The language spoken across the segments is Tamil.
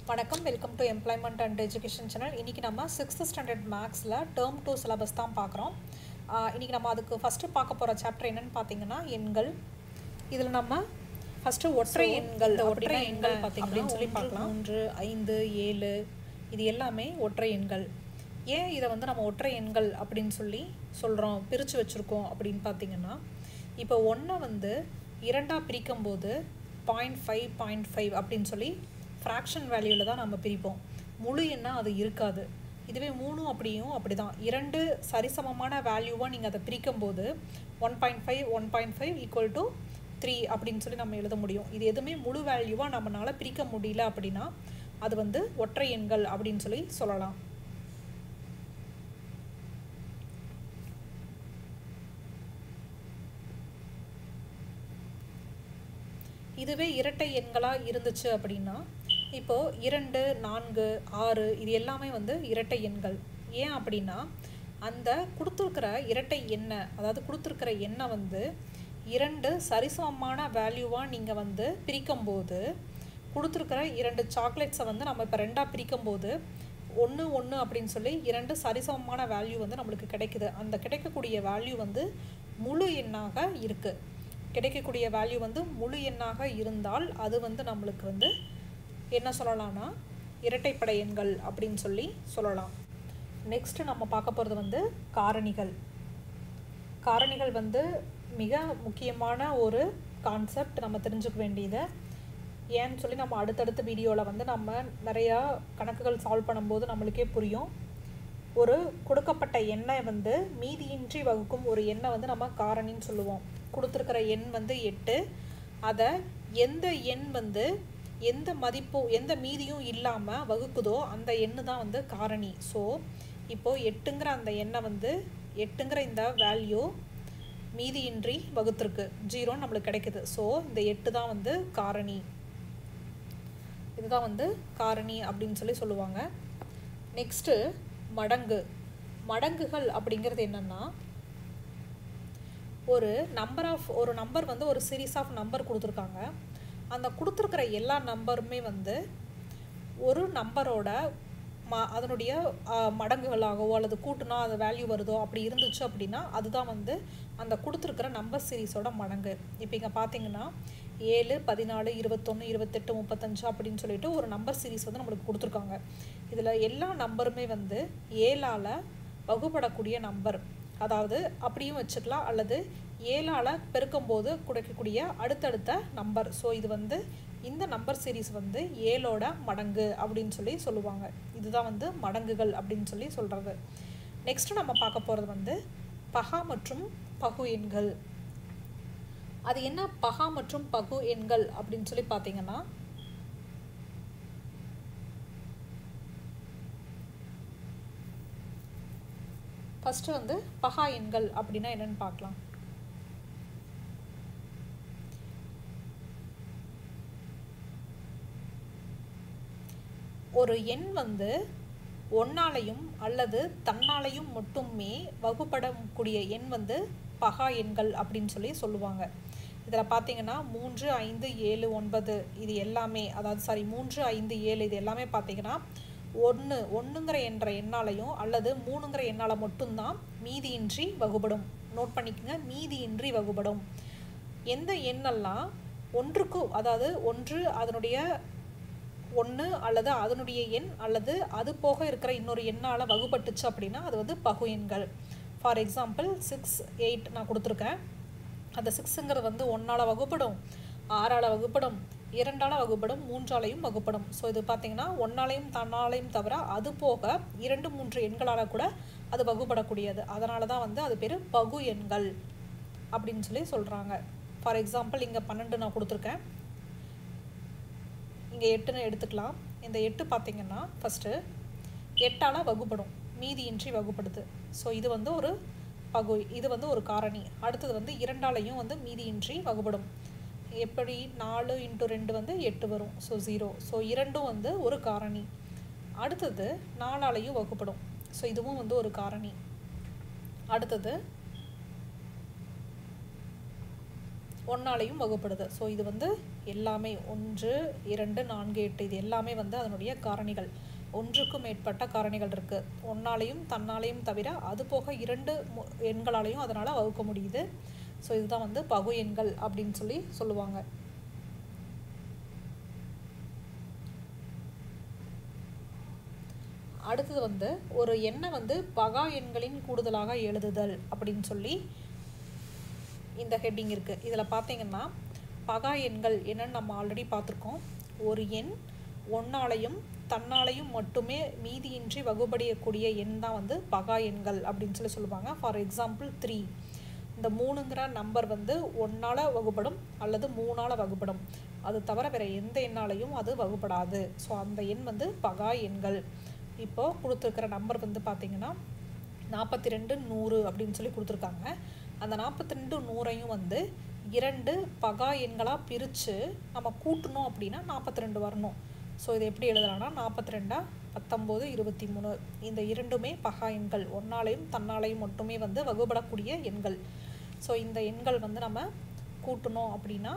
வணக்கம் welcome to employment and education channel இன்றைக்கி நம்ம சிக்ஸ்த் ஸ்டாண்டர்ட் மேக்ஸில் டேர்ம் டூ சிலபஸ் தான் பார்க்குறோம் இன்றைக்கி நம்ம அதுக்கு ஃபஸ்ட்டு பார்க்க போகிற சாப்டர் என்னன்னு பார்த்தீங்கன்னா எண்கள் இதில் நம்ம ஃபஸ்ட்டு ஒற்றை எண்கள் இந்த ஒற்றை ஒற்றை எண்கள் எண்கள் அப்படின்னு சொல்லி ஒன்று, பார்க்கலாம் மூன்று ஐந்து ஏழு இது எல்லாமே ஒற்றை எண்கள் ஏன் இதை வந்து நம்ம ஒற்றை எண்கள் அப்படின்னு சொல்லி சொல்கிறோம் பிரித்து வச்சுருக்கோம் அப்படின்னு பார்த்தீங்கன்னா இப்போ ஒன்றை வந்து இரண்டாக பிரிக்கும்போது பாயிண்ட் ஃபைவ் பாயிண்ட் ஃபைவ் அப்படின்னு சொல்லி ஃப்ராக்ஷன் வேல்யூவில் தான் நம்ம பிரிப்போம் முழு எண்ணாக அது இருக்காது இதுவே மூணும் அப்படியும் அப்படி தான் இரண்டு சரிசமமான வேல்யூவாக நீங்கள் அதை பிரிக்கும்போது one point five one point five equal to three அப்படின்னு சொல்லி நம்ம எழுத முடியும் இது எதுவுமே முழு வேல்யூவாக நம்மளால பிரிக்க முடியல அப்படின்னா அது வந்து ஒற்றை எண்கள் அப்படின்னு சொல்லி சொல்லலாம் இதுவே இரட்டை எண்களாக இருந்துச்சு அப்படின்னா இப்போது இரண்டு நான்கு ஆறு இது எல்லாமே வந்து இரட்டை எண்கள் ஏன் அப்படின்னா அந்த கொடுத்துருக்கிற இரட்டை எண்ணை அதாவது கொடுத்துருக்கிற எண்ணை வந்து இரண்டு சரிசமமான வேல்யூவாக நீங்கள் வந்து பிரிக்கும்போது கொடுத்துருக்கிற இரண்டு சாக்லேட்ஸை வந்து நம்ம இப்போ ரெண்டாக பிரிக்கும்போது ஒன்று ஒன்று அப்படின்னு சொல்லி இரண்டு சரிசமமான வேல்யூ வந்து நம்மளுக்கு கிடைக்குது அந்த கிடைக்கக்கூடிய வேல்யூ வந்து முழு எண்ணாக இருக்குது கிடைக்கக்கூடிய வேல்யூ வந்து முழு எண்ணாக இருந்தால் அது வந்து நம்மளுக்கு வந்து என்ன சொல்லலாம்னா இரட்டைப்படை எண்கள் அப்படின்னு சொல்லி சொல்லலாம் நெக்ஸ்ட் நம்ம பார்க்க போகிறது வந்து காரணிகள் காரணிகள் வந்து மிக முக்கியமான ஒரு கான்செப்ட் நம்ம தெரிஞ்சுக்க வேண்டியது ஏன்னு சொல்லி நம்ம அடுத்தடுத்த வீடியோவில் வந்து நம்ம நிறையா கணக்குகள் சால்வ் பண்ணும்போது நம்மளுக்கே புரியும் ஒரு கொடுக்கப்பட்ட எண்ணை வந்து மீதியின்றி வகுக்கும் ஒரு எண்ணை வந்து நம்ம காரணின்னு சொல்லுவோம் கொடுத்துருக்கிற எண் வந்து எட்டு அதை எந்த எண் வந்து எந்த மதிப்போ எந்த மீதியும் இல்லாமல் வகுக்குதோ அந்த எண்ணு தான் வந்து காரணி ஸோ இப்போது எட்டுங்கிற அந்த எண்ணை வந்து எட்டுங்கிற இந்த வேல்யூ மீதியின்றி வகுத்திருக்கு ஜீரோன்னு நம்மளுக்கு கிடைக்குது ஸோ இந்த எட்டு தான் வந்து காரணி இதுதான் வந்து காரணி அப்படின்னு சொல்லி சொல்லுவாங்க நெக்ஸ்ட்டு மடங்கு மடங்குகள் அப்படிங்கிறது என்னென்னா ஒரு நம்பர் ஆஃப் ஒரு நம்பர் வந்து ஒரு சீரீஸ் ஆஃப் நம்பர் கொடுத்துருக்காங்க அந்த கொடுத்துருக்கிற எல்லா நம்பருமே வந்து ஒரு நம்பரோட ம அதனுடைய அஹ், மடங்குகளாகவோ அல்லது கூட்டுனா அது வேல்யூ வருதோ அப்படி இருந்துச்சு அப்படின்னா அதுதான் வந்து அந்த கொடுத்துருக்கிற நம்பர் சீரீஸோட மடங்கு இப்போ இங்கே பார்த்தீங்கன்னா ஏழு பதினாலு இருபத்தொன்று இருபத்தெட்டு முப்பத்தஞ்சு அப்படின்னு சொல்லிட்டு ஒரு நம்பர் சீரீஸ் வந்து நம்மளுக்கு கொடுத்துருக்காங்க இதில் எல்லா நம்பருமே வந்து ஏழால் வகுப்படக்கூடிய நம்பர் அதாவது அப்படியும் வச்சுக்கலாம் அல்லது ஏழால் பெருக்கும்போது கிடைக்கக்கூடிய அடுத்தடுத்த நம்பர் ஸோ இது வந்து இந்த நம்பர் சீரீஸ் வந்து ஏழோட மடங்கு அப்படின்னு சொல்லி சொல்லுவாங்க இதுதான் வந்து மடங்குகள் அப்படின்னு சொல்லி சொல்கிறது நெக்ஸ்ட் நம்ம பார்க்க போகிறது வந்து பகா மற்றும் பகு எண்கள் அது என்ன பகா மற்றும் பகு எண்கள் அப்படின்னு சொல்லி பார்த்தீங்கன்னா ஃபஸ்ட்டு வந்து பகா எண்கள் அப்படின்னா என்னன்னு பார்க்கலாம் ஒரு எண் வந்து ஒன்னாலையும் அல்லது தன்னாலையும் மட்டுமே வகுப்படக்கூடிய எண் வந்து பகா எண்கள் அப்படின்னு சொல்லி சொல்லுவாங்க இதில் பார்த்தீங்கன்னா மூன்று ஐந்து ஏழு ஒன்பது இது எல்லாமே அதாவது சாரி மூன்று ஐந்து ஏழு இது எல்லாமே பார்த்தீங்கன்னா ஒன்று ஒன்றுங்கிற என்ற எண்ணாலையும் அல்லது மூணுங்கிற எண்ணால் மட்டும்தான் மீதியின்றி வகுப்படும் நோட் பண்ணிக்கோங்க மீதியின்றி வகுப்படும் எந்த எண்ணெல்லாம் ஒன்றுக்கு அதாவது ஒன்று அதனுடைய ஒன்று அல்லது அதனுடைய எண் அல்லது அது போக இருக்கிற இன்னொரு எண்ணால் வகுப்பட்டுச்சு அப்படின்னா அது வந்து பகு எண்கள் ஃபார் எக்ஸாம்பிள் சிக்ஸ் எயிட் நான் கொடுத்துருக்கேன் அந்த சிக்ஸுங்கிறது வந்து ஒன்றால் வகுப்படும் ஆறால் வகுப்படும் இரண்டால் வகுப்படும் மூன்றாலையும் வகுப்படும் ஸோ இது பார்த்தீங்கன்னா ஒன்னாலையும் தன்னாலையும் தவிர அது போக இரண்டு மூன்று எண்களால் கூட அது வகுப்படக்கூடியது அதனால தான் வந்து அது பேர் பகு எண்கள் அப்படின்னு சொல்லி சொல்கிறாங்க ஃபார் எக்ஸாம்பிள் இங்கே பன்னெண்டு நான் கொடுத்துருக்கேன் இங்கே எட்டுன்னு எடுத்துக்கலாம் இந்த எட்டு பார்த்தீங்கன்னா ஃபஸ்ட்டு எட்டால் வகுப்படும் மீதியின்றி வகுப்படுது ஸோ இது வந்து ஒரு பகு இது வந்து ஒரு காரணி அடுத்தது வந்து இரண்டாலையும் வந்து மீதியின்றி வகுப்படும் எப்படி நாலு இன்ட்டு ரெண்டு வந்து எட்டு வரும் ஸோ ஜீரோ ஸோ இரண்டும் வந்து ஒரு காரணி அடுத்தது நாலாலையும் வகுப்படும் ஸோ இதுவும் வந்து ஒரு காரணி அடுத்தது ஒன்றாலையும் வகுப்படுது ஸோ இது வந்து எல்லாமே ஒன்று இரண்டு நான்கு எட்டு இது எல்லாமே வந்து அதனுடைய காரணிகள் ஒன்றுக்கும் மேற்பட்ட காரணிகள் இருக்குது ஒன்னாலையும் தன்னாலையும் தவிர அது போக இரண்டு மு- எண்களாலையும் அதனால் வகுக்க முடியுது ஸோ இதுதான் வந்து பகு எண்கள் அப்படின்னு சொல்லி சொல்லுவாங்க அடுத்தது வந்து ஒரு எண்ணை வந்து பகா எண்களின் கூடுதலாக எழுதுதல் அப்படின்னு சொல்லி இந்த ஹெட்டிங் இருக்குது இதில் பார்த்தீங்கன்னா பகா எண்கள் என்னன்னு நம்ம ஆல்ரெடி பார்த்துருக்கோம் ஒரு எண் ஒன்னாலையும் தன்னாலையும் மட்டுமே மீதியின்றி வகுபடியக்கூடிய எண் தான் வந்து பகா எண்கள் அப்படின்னு சொல்லி சொல்லுவாங்க ஃபார் எக்ஸாம்பிள் த்ரீ இந்த மூணுங்கிற நம்பர் வந்து ஒன்றால் வகுப்படும் அல்லது மூணால் வகுப்படும் அது தவிர வேறு எந்த எண்ணாலையும் அது வகுப்படாது ஸோ அந்த எண் வந்து பகா எண்கள் இப்போது கொடுத்துருக்கிற நம்பர் வந்து பார்த்தீங்கன்னா நாற்பத்தி ரெண்டு நூறு அப்படின்னு சொல்லி கொடுத்துருக்காங்க அந்த நாற்பத்தி ரெண்டு நூறையும் வந்து இரண்டு பகா எண்களாக பிரித்து நம்ம கூட்டணும் அப்படின்னா நாற்பத்தி ரெண்டு வரணும் ஸோ இது எப்படி எழுதலாம்னா நாற்பத்தி ரெண்டா பத்தொம்போது இருபத்தி மூணு இந்த இரண்டுமே பகா எண்கள் ஒன்னாலையும் தன்னாலையும் மட்டுமே வந்து வகுபடக்கூடிய எண்கள் ஸோ இந்த எண்கள் வந்து நம்ம கூட்டணும் அப்படின்னா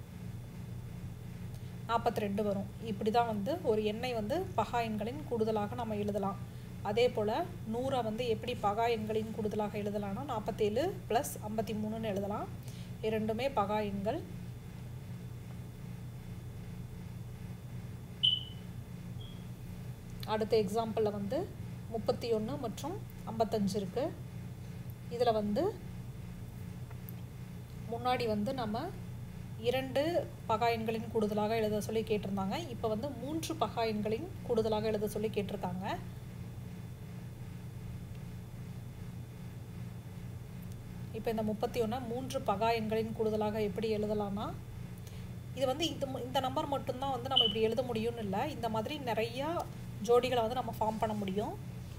நாற்பத்தி ரெண்டு வரும் இப்படி தான் வந்து ஒரு எண்ணை வந்து பகா எண்களின் கூடுதலாக நம்ம எழுதலாம் அதே போல் நூறை வந்து எப்படி பகா எண்களின் கூடுதலாக எழுதலாம்னா நாற்பத்தேழு ப்ளஸ் ஐம்பத்தி மூணுன்னு எழுதலாம் இரண்டுமே பகா எண்கள் அடுத்த எக்ஸாம்பிளில் வந்து முப்பத்தி ஒன்று மற்றும் ஐம்பத்தஞ்சு இருக்குது இதில் வந்து முன்னாடி வந்து நம்ம இரண்டு பகா எண்களின் கூடுதலாக எழுத சொல்லி கேட்டிருந்தாங்க இப்போ வந்து மூன்று பகா எண்களின் கூடுதலாக எழுத சொல்லி கேட்டிருக்காங்க இப்போ இந்த முப்பத்தி ஒன்று மூன்று பகா எண்களின் கூடுதலாக எப்படி எழுதலாம்னா இது வந்து இது மு- இந்த நம்பர் மட்டும்தான் வந்து நம்ம இப்படி எழுத முடியும்னு இல்லை இந்த மாதிரி நிறையா ஜோடிகளை வந்து நம்ம ஃபார்ம் பண்ண முடியும்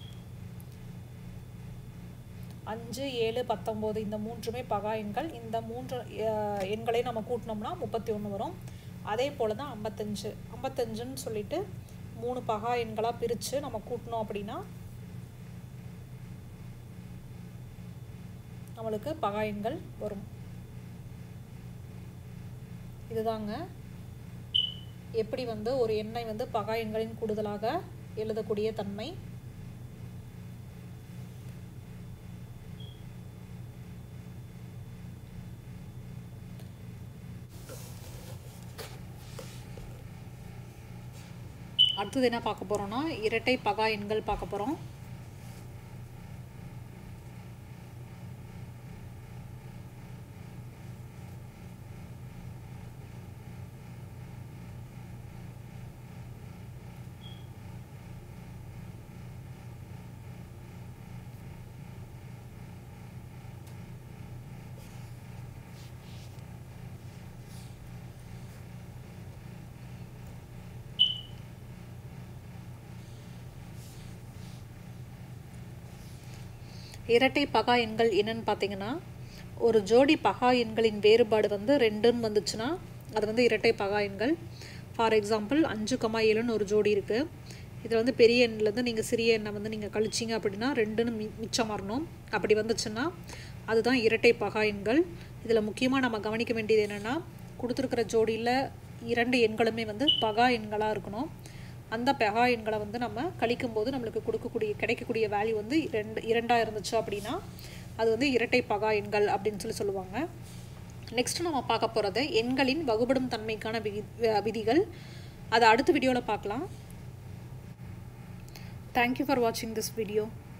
அஞ்சு ஏழு பத்தொம்போது இந்த மூன்றுமே பகா எண்கள் இந்த மூன்று அஹ், எண்களையும் நம்ம கூட்டினோம்னா முப்பத்தி ஒன்று வரும் அதே போல் தான் ஐம்பத்தஞ்சு ஐம்பத்தஞ்சுன்னு சொல்லிட்டு மூணு பகா எண்களாக பிரித்து நம்ம கூட்டினோம் அப்படின்னா நம்மளுக்கு பகா எண்கள் வரும் இதுதாங்க எப்படி வந்து ஒரு எண்ணை வந்து பகா எண்களின் கூடுதலாக எழுதக்கூடிய தன்மை அடுத்தது என்ன பார்க்க போறோம்னா இரட்டை பகா எண்கள் பார்க்க போறோம் இரட்டை பகா எண்கள் என்னன்னு பார்த்தீங்கன்னா ஒரு ஜோடி பகா எண்களின் வேறுபாடு வந்து ரெண்டுன்னு வந்துச்சுன்னா அது வந்து இரட்டை பகா எண்கள் ஃபார் எக்ஸாம்பிள் அஞ்சு கமா ஏழுன்னு ஒரு ஜோடி இருக்குது இதில் வந்து பெரிய எண்ணிலேருந்து நீங்கள் சிறிய எண்ணை வந்து நீங்கள் கழிச்சிங்க அப்படின்னா ரெண்டுன்னு மி மிச்சம் வரணும் அப்படி வந்துச்சுன்னா அதுதான் இரட்டை பகா எண்கள் இதில் முக்கியமாக நம்ம கவனிக்க வேண்டியது என்னென்னா கொடுத்துருக்கிற ஜோடியில் இரண்டு எண்களுமே வந்து பகா எண்களாக இருக்கணும் அந்த பகா எண்களை வந்து நம்ம கழிக்கும் போது நம்மளுக்கு கொடுக்கக்கூடிய கிடைக்கக்கூடிய வேல்யூ வந்து ரெண்டு இரண்டாக இருந்துச்சு அப்படின்னா அது வந்து இரட்டை பகா எண்கள் அப்படின்னு சொல்லி சொல்லுவாங்க நெக்ஸ்ட் நம்ம பார்க்க போகிறது எண்களின் வகுபடும் தன்மைக்கான விதி அஹ் விதிகள் அதை அடுத்த வீடியோவில் பார்க்கலாம் தேங்க்யூ ஃபார் வாட்சிங் திஸ் வீடியோ